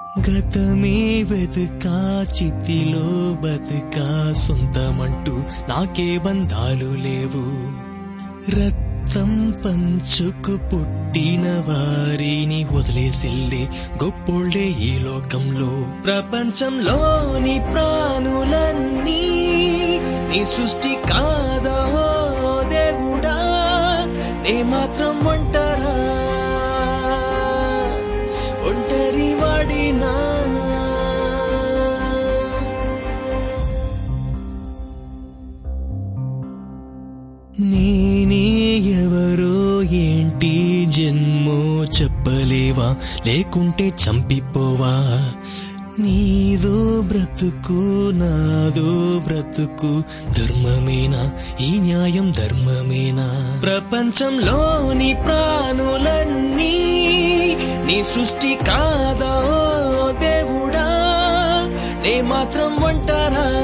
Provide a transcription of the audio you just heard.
గతమే వెతుకా చితిలో బతుకా సొంతమంటూ నాకే బంధాలు లేవు రక్తం పంచుకు పుట్టిన వారిని వదిలేసిల్లే గొప్పోళ్ళే ఈ లోకంలో ప్రపంచంలోని ప్రాణులన్నీ నీ సృష్టి కాదా ఓ దేవుడా నే మాత్రం ఒంటరా ఒంటరి వాడినా నేనే ఎవరో ఏంటి జన్మో చెప్పలేవా లేకుంటే చంపిపోవా నీదో బ్రతుకు నాదో బ్రతుకు ధర్మమేనా ఈ న్యాయం ధర్మమేనా ప్రపంచంలోని ప్రాణులన్నీ నీ సృష్టి కాదా ఓ దేవుడా నే మాత్రం ఒంటరా